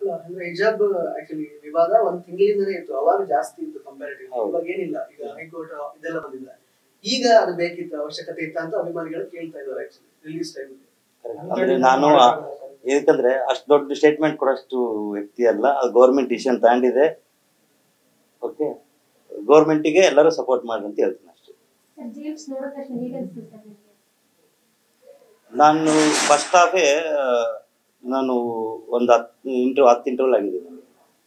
ಅಲ್ಲ, ಅಂದ್ರೆ ಹಿಜಾಬ್ ಆಕ್ಚುಲಿ ವಿವಾದ ಒಂದ್ ತಿಂಗಳಿಂದನೇ ಇತ್ತು ಅವಾಗ ಜಾಸ್ತಿ ಇತ್ತು ಕಂಪ್ಯಾರಿಟಿವ್ ಹೌದು. ಇವಾಗ ಏನಿಲ್ಲ ಈಗ ಹೈಕೋರ್ಟ್ ಇದೆಲ್ಲ ಬಂದಿಲ್ಲ ಈಗ ಅದು ಬೇಕಿತ್ತು ಅವಶ್ಯಕತೆ ಇತ್ತ ಅಂತ ಅಭಿಮಾನಿಗಳು ಕೇಳ್ತಾ ಇದ್ದಾರೆ ಆಕ್ಚುಲಿ ರಿಲೀಸ್ ಟೈಮ್ ಅಂದ್ರೆ ನಾನು ಯಾಕಂದ್ರೆ ಅಷ್ಟು ದೊಡ್ಡ ಸ್ಟೇಟ್ಮೆಂಟ್ ಕೊಡೋಷ್ಟು ವ್ಯಕ್ತಿ ಅಲ್ಲ ಅದು ಗೌರ್ಮೆಂಟ್ ಡಿಸಿಷನ್ ತಗೊಂಡಿದೆ ಓಕೆ ಗೌರ್ಮೆಂಟಿಗೆ ಎಲ್ಲರೂ ಸಪೋರ್ಟ್ ಮಾಡಿ ಅಂತ ಹೇಳ್ತೀನಿ ಅಷ್ಟೇ ಸರ್ ಜೇಮ್ಸ್ ನೋಡಿದ ತಕ್ಷಣ ಹೇಗೆ ಅನಿಸ್ತು ಸರ್ ನಿಮಗೆ ನಾನು ಫಸ್ಟ್ ಹಾಫೇ ನಾನು ಒಂದು ಹತ್ತು ಇಂಟ್ರೂ ಹತ್ತು ಇಂಟರ್ವಲ್ ಆಗಿದೆ ನನಗೆ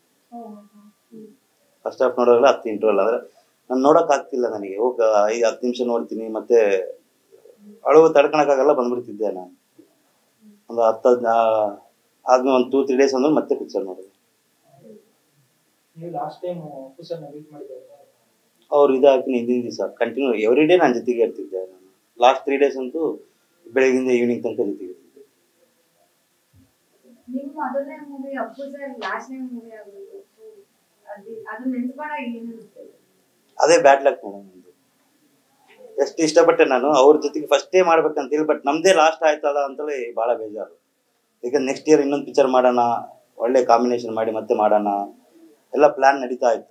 ಫಸ್ಟ್ ಹಾಫ್ ನೋಡೋಲ್ಲ ಹತ್ತು ಇಂಟರ್ವಲ್ ಅಂದ್ರೆ ನಾನು ನೋಡಕ್ ಆಗ್ತಿಲ್ಲ ನನಗೆ ಹೋಗ ಐದು ಹತ್ತು ನಿಮಿಷ ನೋಡ್ತೀನಿ ಮತ್ತೆ ಅಳುವು ತಡ್ಕೊಳಕ್ಕಾಗಲ್ಲ ಬಂದ್ಬಿಡ್ತಿದ್ದೆ ನಾನು ಒಂದು ಹತ್ತು ಹದ್- ಆ- ಆದ್ಮೇಲೆ ಒಂದು ಟೂ ತ್ರೀ ಡೇಸ್ ಅಂದ್ರೆ ಮತ್ತೆ ಪಿಕ್ಚರ್ ನೋಡಿದೆ ನೀವು ಲಾಸ್ಟ್ ಟೈಮ್ ಕುಸನ್ನ ಮೀಟ್ ಮಾಡಿದ್ದಾರೆ ಅವ್ರು ಇದಾಕಿ ಹಿಂದಿನ ದಿವಸ ಕಂಟಿನ್ಯೂ ಎವ್ರಿ ಡೇ ನಾನು ಜೊತೆಗೆ ಇರ್ತಿದ್ದೆ ನಾನು ಲಾಸ್ಟ್ ತ್ರೀ ಡೇಸ್ ಅಂತೂ ಬೆಳಗಿಂದ ಈವ್ನಿಂಗ್ ತನಕ ಜೊತೆಗೆ ಇರ್ತಿದ್ದೆ ನಿಮ್ಮ ಮೊದಲನೇ ಮೂವಿ ಅಪ್ಪು ಸರ್ ಲಾಸ್ಟ್ನೇ ಮೂವಿ ಆಗೋದು So, ಅದು ಅದು ನೆನ್ಸ್ಕೊಂಡಾಗ ಏನಿರುತ್ತೆ ಅದೇ ಬ್ಯಾಡ್ ಲಕ್ ಮೇಡಮ್ ನಂದು ಎಷ್ಟು ಇಷ್ಟಪಟ್ಟೆ ನಾನು ಅವ್ರ ಜೊತೆಗೆ ಫಸ್ಟೇ ಮಾಡ್ಬೇಕಂತೇಳಿ ಬಟ್ ನಮ್ದೇ ಲಾಸ್ಟ್ ಆಯ್ತಲ್ಲ ಅಂತಲೇ ಭಾಳ ಬೇಜಾರು ಈಗ ನೆಕ್ಸ್ಟ್ ಇಯರ್ ಇನ್ನೊಂದು ಪಿಕ್ಚರ್ ಮಾಡೋಣ ಒಳ್ಳೆ ಕಾಂಬಿನೇಷನ್ ಮಾಡಿ ಮತ್ತೆ ಮಾಡೋಣ ಎಲ್ಲ ಪ್ಲಾನ್ ನಡೀತಾ ಇತ್ತು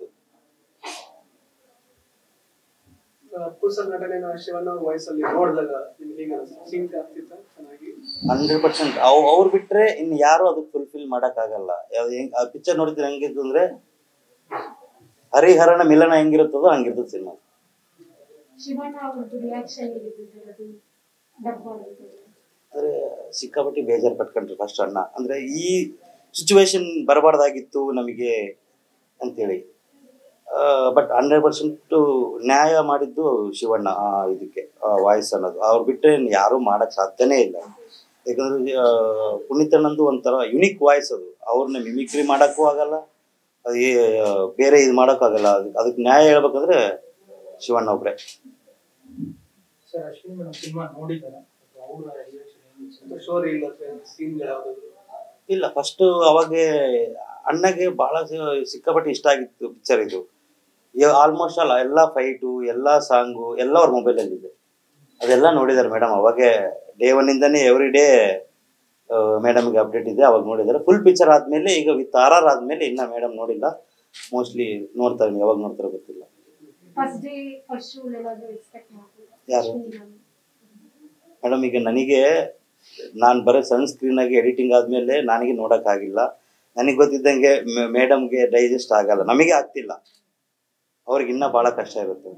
ಪುಸನ್ ನಟನೆನ ಶಿವಣ್ಣ ವಾಯ್ಸ್ ಅಲ್ಲಿ ನೋಡಿದಾಗ ನಿಮ್ಗೆ ಹೇಗೆ ಸಿಂಕ್ ಆಗ್ತಿತ್ತ ಚೆನ್ನಾಗಿ ಹಂಡ್ರೆಡ್ ಪರ್ಸೆಂಟ್ ಅವ್ ಅವ್ರು ಬಿಟ್ರೆ ಇನ್ನು ಯಾರು ಅದಕ್ಕೆ ಫುಲ್ಫಿಲ್ ಆಗಲ್ಲ ಯಾವ್ದು ಹೆಂಗ್ ಆ ಪಿಕ್ಚರ್ ನೋಡಿದ್ರೆ ಹೆಂಗಿತ್ತು ಅಂದ್ರೆ ಹರಿಹರನ ಮಿಲನ ಹೆಂಗಿರುತ್ತದೋ ಹಂಗಿರ್ತದೆ ಸಿನಿಮಾ ಶಿವಣ್ಣ ಅವ್ರದ್ದು ರಿಯಾಕ್ಷನ್ ಹೇಗಿತ್ತು ಸರ್ ಅದು ಡಬ್ ಮಾಡಿದ್ದು ಅಂದ್ರೆ ಸಿಕ್ಕಾಪಟ್ಟಿ ಬೇಜಾರು ಪಟ್ಕೊಂಡ್ರು ಫಸ್ಟ್ ಅಣ್ಣ ಅಂದ್ರೆ ಈ ಸಿಚುವೇಶನ್ ಬರಬಾರ್ದಾಗಿತ್ತು ನಮಗೆ ಅಂತೇಳಿ ಬಟ್ ಹಂಡ್ರೆಡ್ ಪರ್ಸೆಂಟ್ ನ್ಯಾಯ ಮಾಡಿದ್ದು ಶಿವಣ್ಣ ಆ ಇದಕ್ಕೆ ವಾಯ್ಸ್ ಅನ್ನೋದು ಅವ್ರು ಬಿಟ್ಟರೆ ಯಾರೂ ಮಾಡಕ್ ಸಾಧ್ಯನೇ ಇಲ್ಲ ಯಾಕಂದ್ರೆ ಆ, ಪುನೀತಣ್ಣಂದು ಒಂಥರ ಯುನಿಕ್ ವಾಯ್ಸ್ ಅದು ಅವ್ರನ್ನ ಮಿಮಿಕ್ರಿ ಮಾಡಕ್ಕೂ ಆಗಲ್ಲ ಅದು ಏ- ಬೇರೆ ಇದು ಮಾಡೋಕ್ಕೂ ಆಗಲ್ಲ ಅದಕ್ಕೆ ಅದಕ್ಕೆ ನ್ಯಾಯ ಹೇಳ್ಬೇಕಂದ್ರೆ ಶಿವಣ್ಣ ಒಬ್ರೆ ಸರ್ ಅಶ್ವಿನಿ ಮೇಡಮ್ ಸಿನಿಮಾ ನೋಡಿದಾರ ಅವರ ರಿಯಾಕ್ಷನ್ ಏನಿತ್ತು ಸ್ಟೋರಿ ಇಲ್ಲ ಸೀನ್ಗಳು ಯಾವ್ದಾದ್ರು ಇಲ್ಲ ಫಸ್ಟ್ ಅವಾಗೆ ಅಣ್ಣಗೆ ಬಹಳ ಸಿ- ಸಿಕ್ಕಾಪಟ್ಟೆ ಇಷ್ಟ ಆಗಿತ್ತು ಪಿಕ್ಚರ್ ಇದು ಆಲ್ಮೋಸ್ಟ್ ಅಲ್ಲ ಎಲ್ಲ ಫೈಟು ಎಲ್ಲ ಸಾಂಗು ಎಲ್ಲ ಅವ್ರ ಮೊಬೈಲಲ್ಲಿ ಇದೆ ಅದೆಲ್ಲ ನೋಡಿದ್ದಾರೆ ಮೇಡಮ್ ಅವಾಗೆ ಡೇ ಒನ್ನಿಂದನೇ ಎವ್ರಿ ಡೇ ಮೇಡಮ್ಗೆ ಅಪ್ಡೇಟ್ ಇದೆ ಅವಾಗ ನೋಡಿದ್ದಾರೆ ಫುಲ್ ಪಿಕ್ಚರ್ ಆದ್ಮೇಲೆ ಈಗ ವಿತ್ ಆರ್ ಆರ್ ಆದ್ಮೇಲೆ ಇನ್ನ ಮೇಡಮ್ ನೋಡಿಲ್ಲ ಮೋಸ್ಟ್ಲಿ ನೋಡ್ತಾರೆ ಯಾವಾಗ ನೋಡ್ತಾರೋ ಗೊತ್ತಿಲ್ಲ ಫಸ್ಟ್ ಡೇ ಫಸ್ಟ್ ಶೋ ಏನಾದ್ರು ಎಕ್ಸ್ಪೆಕ್ಟ್ ಮಾಡ್ಬೋದು ಯಾರು? ಮೇಡಮ್ ಈಗ ನನಗೆ ನಾನು ಬರೋ ಸಣ್ಣ ಸ್ಕ್ರೀನಾಗಿ ಎಡಿಟಿಂಗ್ ಆದಮೇಲೆ ನನಗೆ ನೋಡೋಕ್ಕಾಗಿಲ್ಲ ನನಗೆ ಗೊತ್ತಿದ್ದಂಗೆ ಮೇಡಮ್ಗೆ ಡೈಜೆಸ್ಟ್ ಆಗಲ್ಲ ನಮಗೆ ಆಗ್ತಿಲ್ಲ ಅವ್ರಿಗೆ ಇನ್ನೂ ಭಾಳ ಕಷ್ಟ ಇರುತ್ತೆ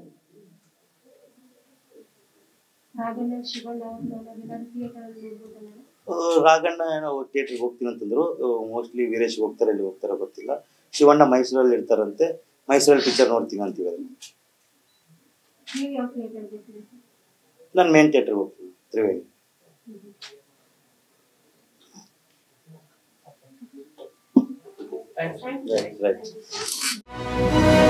ರಾಘಣ್ಣ ಶಿವಣ್ಣ ಅವ್ರನ್ನ ನಾವೇನಾದ್ರು ಥಿಯೇಟರ್ ಅಲ್ಲಿ ನೋಡ್ಬೋದಲ್ಲ ಆ, ರಾಘಣ್ಣ ಏನೋ ಥಿಯೇಟ್ರಿಗೆ ಹೋಗ್ತೀನಿ ಅಂತಂದ್ರು ಮೋಸ್ಟ್ಲಿ ವೀರೇಶ್ ಹೋಗ್ತಾರೆ ಇಲ್ಲಿ ಹೋಗ್ತಾರೋ ಗೊತ್ತಿಲ್ಲ ಶಿವಣ್ಣ ಮೈಸೂರಲ್ಲಿ ಇರ್ತಾರಂತೆ ಮೈಸೂರಲ್ಲಿ ಪಿಕ್ಚರ್ ನೋಡ್ತೀನಿ ಅಂತೀವಿ ಅದನ್ನ ನೀವು ಯಾವ ಥಿಯೇಟರ್ ಹೋಗ್ತೀರಿ ನಾನು ಮೇನ್ ಥಿಯೇಟ್ರಿಗೆ ಹೋಗ್ತೀನಿ Triveni thanks right right Thank you.